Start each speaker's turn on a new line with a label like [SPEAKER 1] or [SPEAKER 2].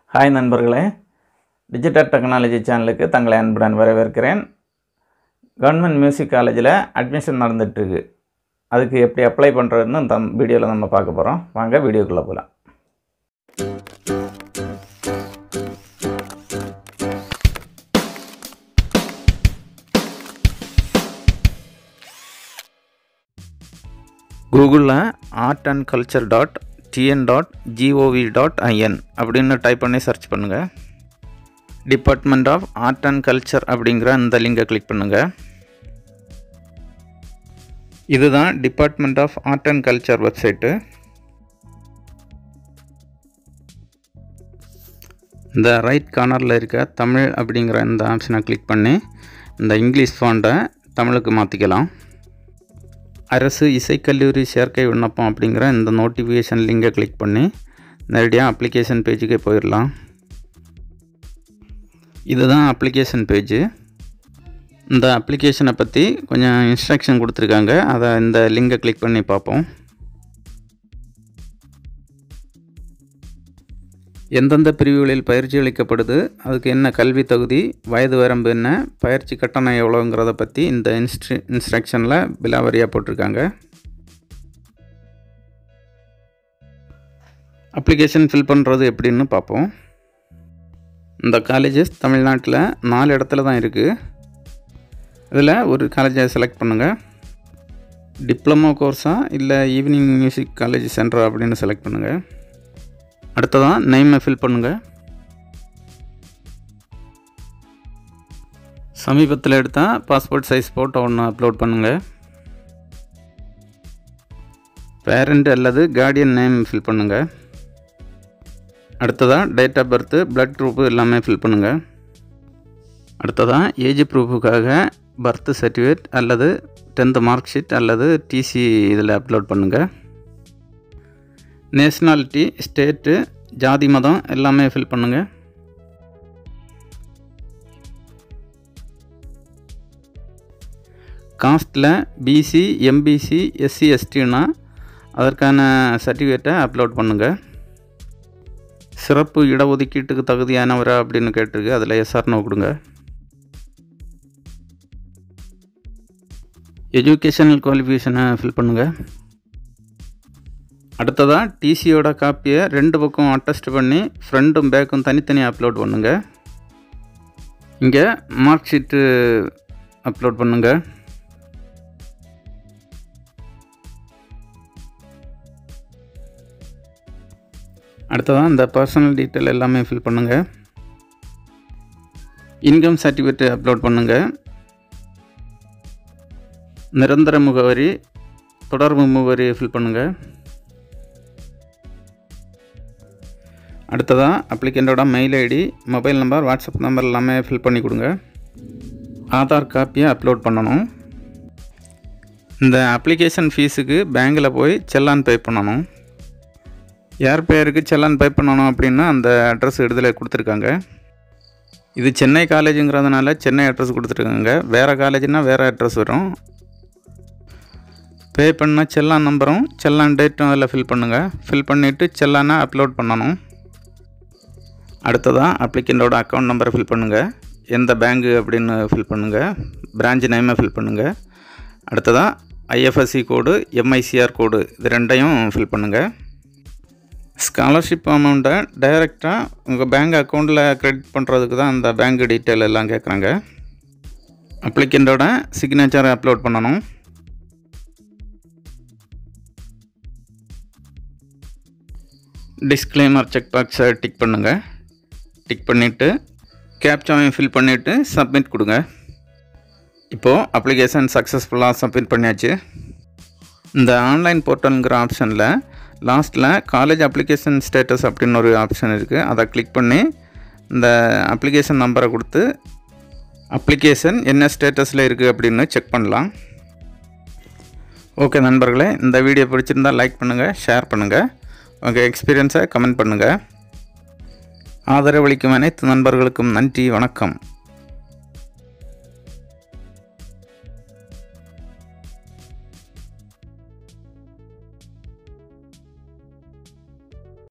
[SPEAKER 1] hi நண்பர்களே digital technology சேனலுக்கு தங்களை அன்புடன் வரவேற்கிறேன் கவர்மெண்ட் மியூசிக் காலேஜில் அட்மிஷன் நடந்துகிட்ருக்கு அதுக்கு எப்படி அப்ளை பண்ணுறதுன்னு இந்த வீடியோவில் நம்ம பார்க்க போகிறோம் வாங்க வீடியோக்குள்ளே போகலாம் கூகுளில் art and culture dot TN dot gov dot IN அப்படின்னு டைப் பண்ணி சர்ச் பண்ணுங்கள் department of art and culture அப்படிங்கிற இந்த லிங்கை கிளிக் பண்ணுங்கள் இதுதான் department of art and culture website இந்த ரைட் கார்னரில் இருக்க தமிழ் அப்படிங்கிற இந்த ஆப்ஷனை கிளிக் பண்ணி இந்த இங்கிலீஷ் ஃபாண்ட்டை தமிழுக்கு மாற்றிக்கலாம் அரசு இசைக்கல்லூரி சேர்க்கை விண்ணப்பம் அப்படிங்கிற இந்த நோட்டிஃபிகேஷன் லிங்கை கிளிக் பண்ணி நேரடியாக அப்ளிகேஷன் பேஜுக்கே போயிடலாம் இதுதான் அப்ளிகேஷன் பேஜு இந்த அப்ளிகேஷனை பற்றி கொஞ்சம் இன்ஸ்ட்ரக்ஷன் கொடுத்துருக்காங்க அதை இந்த லிங்கை கிளிக் பண்ணி பார்ப்போம் எந்தெந்த பிரிவுகளில் பயிற்சி அளிக்கப்படுது அதுக்கு என்ன கல்வி தகுதி வயது வரம்பு என்ன பயிற்சி கட்டணம் எவ்வளோங்கிறத பற்றி இந்த இன்ஸ்ட்ரி இன்ஸ்ட்ரக்ஷனில் விலாவரியாக போட்டிருக்காங்க அப்ளிகேஷன் ஃபில் பண்ணுறது எப்படின்னு பார்ப்போம் இந்த காலேஜஸ் தமிழ்நாட்டில் நாலு இடத்துல தான் இருக்குது இதில் ஒரு காலேஜை செலக்ட் பண்ணுங்கள் டிப்ளமோ கோர்ஸா இல்லை ஈவினிங் மியூசிக் காலேஜ் சென்டரா அப்படின்னு செலக்ட் பண்ணுங்கள் அடுத்ததான் நெய்மை ஃபில் பண்ணுங்கள் சமீபத்தில் எடுத்தால் பாஸ்போர்ட் சைஸ் ஃபோட்டோ ஒன்று அப்லோட் பண்ணுங்கள் பேரண்ட் அல்லது கார்டியன் நேம் ஃபில் பண்ணுங்கள் அடுத்ததாக date of birth blood proof எல்லாமே ஃபில் பண்ணுங்கள் அடுத்ததாக ஏஜ் ப்ரூஃபுக்காக பர்த் சர்டிஃபிகேட் அல்லது டென்த்து மார்க் ஷீட் அல்லது டிசி இதில் அப்லோட் பண்ணுங்கள் நேஷ்னாலிட்டி ஸ்டேட்டு ஜாதி மதம் எல்லாமே ஃபில் பண்ணுங்கள் காஸ்ட்டில் பிசி எம்பிசி எஸ்சி எஸ்டினா அதற்கான சர்டிஃபிகேட்டை அப்லோட் பண்ணுங்கள் சிறப்பு இடஒதுக்கீட்டுக்கு தகுதியானவரா அப்படின்னு கேட்டிருக்கு அதில் எஸ்ஆர்னோ கொடுங்க எஜுகேஷனல் குவாலிஃபிகேஷனை ஃபில் பண்ணுங்கள் அடுத்ததாக டிசியோட காப்பியை ரெண்டு பக்கம் அட்டஸ்ட் பண்ணி ஃப்ரண்ட்டும் பேக்கும் தனித்தனி அப்லோட் பண்ணுங்கள் இங்கே மார்க் ஷீட்டு அப்லோட் பண்ணுங்கள் அடுத்ததாக இந்த பர்சனல் டீட்டெயில் எல்லாமே ஃபில் பண்ணுங்கள் இன்கம் சர்டிஃபிகேட் அப்லோட் பண்ணுங்கள் நிரந்தர முகவரி தொடர்பு முகவரி ஃபில் பண்ணுங்கள் அடுத்ததாக அப்ளிகண்ட்டோட mail ID mobile number WhatsApp number எல்லாமே ஃபில் பண்ணி கொடுங்க ஆதார் காப்பியை அப்லோட் பண்ணணும் இந்த அப்ளிகேஷன் ஃபீஸுக்கு பேங்கில் போய் செல்லான் பே பண்ணணும் யார் பேருக்கு செல்லான் பே பண்ணணும் அப்படின்னா அந்த அட்ரஸ் இதில் கொடுத்துருக்காங்க இது சென்னை காலேஜுங்கிறதுனால சென்னை அட்ரஸ் கொடுத்துருக்காங்க வேறு காலேஜ்னால் வேறு அட்ரஸ் வரும் பே பண்ண செல்லான் நம்பரும் செல்லான் டேட்டும் அதில் ஃபில் பண்ணுங்கள் ஃபில் பண்ணிவிட்டு செல்லானை அப்லோட் பண்ணணும் அடுத்ததாக அப்ளிகண்ட்டோட அக்கௌண்ட் நம்பரை ஃபில் பண்ணுங்கள் எந்த பேங்கு அப்படின்னு ஃபில் பண்ணுங்கள் பிரான்ச் நேமை ஃபில் பண்ணுங்கள் அடுத்ததாக ஐஎஃப்எஸ்சி கோடு எம்ஐசிஆர் கோடு இது ரெண்டையும் ஃபில் பண்ணுங்கள் ஸ்காலர்ஷிப் அமௌண்ட்டை டைரெக்டாக உங்கள் பேங்க் அக்கௌண்ட்டில் க்ரெடிட் பண்ணுறதுக்கு தான் அந்த பேங்க் டீட்டெயில் எல்லாம் கேட்குறாங்க அப்ளிகண்ட்டோட சிக்னேச்சரை அப்லோட் பண்ணணும் டிஸ்க்ளைமர் செக் பாக்ஸை டிக் பண்ணுங்கள் டிக் பண்ணிவிட்டு கேப்சாவையும் ஃபில் பண்ணிவிட்டு சப்மிட் கொடுங்க இப்போது அப்ளிகேஷன் சக்ஸஸ்ஃபுல்லாக சப்மிட் பண்ணியாச்சு இந்த ஆன்லைன் போர்ட்டலுங்கிற ஆப்ஷனில் லாஸ்ட்டில் காலேஜ் அப்ளிகேஷன் ஸ்டேட்டஸ் அப்படின்னு ஒரு ஆப்ஷன் இருக்குது அதை கிளிக் பண்ணி இந்த அப்ளிகேஷன் நம்பரை கொடுத்து அப்ளிகேஷன் என்ன ஸ்டேட்டஸில் இருக்குது அப்படின்னு செக் பண்ணலாம் ஓகே நண்பர்களே இந்த வீடியோ பிடிச்சிருந்தால் லைக் பண்ணுங்கள் ஷேர் பண்ணுங்கள் உங்கள் எக்ஸ்பீரியன்ஸை கமெண்ட் பண்ணுங்கள் ஆதரவளிக்கும் அனைத்து நண்பர்களுக்கும் நன்றி வணக்கம்